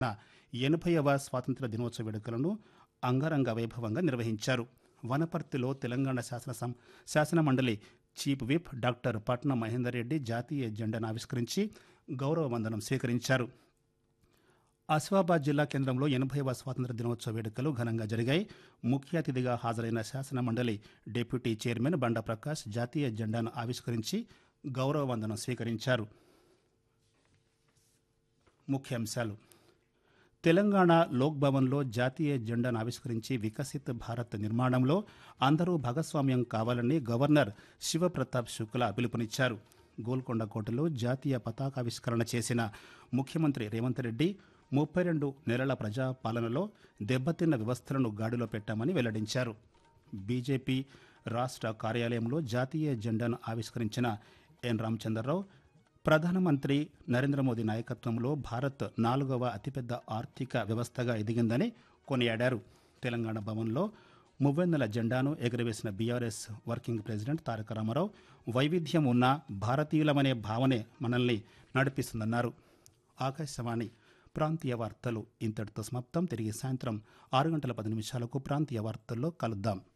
ఎనభైవ స్వాతంత్ర దినోత్సవ వేడుకలను అంగరంగ వైభవంగా నిర్వహించారు వనపర్తిలో తెలంగాణ శాసన సం- శాసన మండలి చీఫ్ విప్ డాక్టర్ పట్నం మహేందర్ రెడ్డి జాతీయ జెండాను ఆవిష్కరించి గౌరవ వందనం స్వీకరించారు ఆసిఫాబాద్ జిల్లా కేంద్రంలో ఎనభైవ స్వాతంత్ర దినోత్సవ వేడుకలు ఘనంగా జరిగాయి ముఖ్య అతిథిగా హాజరైన శాసన మండలి డిప్యూటీ చైర్మన్ బండ ప్రకాష్ జాతీయ జెండాను ఆవిష్కరించి గౌరవ వందనం స్వీకరించారు ముఖ్యాంశాలు తెలంగాణ లోక్ భవన్లో జాతీయ జెండాను ఆవిష్కరించి వికసిత్ భారత్ నిర్మాణంలో అందరూ భాగస్వామ్యం కావాలని గవర్నర్ శివప్రతాప్ శుక్లా పిలుపునిచ్చారు గోల్కొండ కోటలో జాతీయ పతాకావిష్కరణ చేసిన ముఖ్యమంత్రి రేవంత్ రెడ్డి ముప్పై రెండు నెలల ప్రజా పాలనలో దెబ్బతిన్న వ్యవస్థలను గాడిలో పెట్టామని వెల్లడించారు బీజేపీ రాష్ట్ర కార్యాలయంలో జాతీయ జెండాను ఆవిష్కరించిన ఎన్ రామచంద్రరావు ప్రధానమంత్రి నరేంద్ర మోదీ నాయకత్వంలో భారత్ నాలుగవ అతిపెద్ద ఆర్థిక వ్యవస్థగా ఎదిగిందని కొనియాడారు తెలంగాణ భవన్లో మువ్వెన్నెల జెండాను ఎగురవేసిన BRS working president Taraka Rama Rao వైవిధ్యం ఉన్న భారతీయులమనే భావనే మనల్ని నడిపిస్తుందన్నారు ఆకాశవాణి ప్రాంతీయ వార్తలు ఇంతటితో సమాప్తం తిరిగి సాయంత్రం ఆరు గంటల పది నిమిషాలకు ప్రాంతీయ వార్తల్లో కలుద్దాం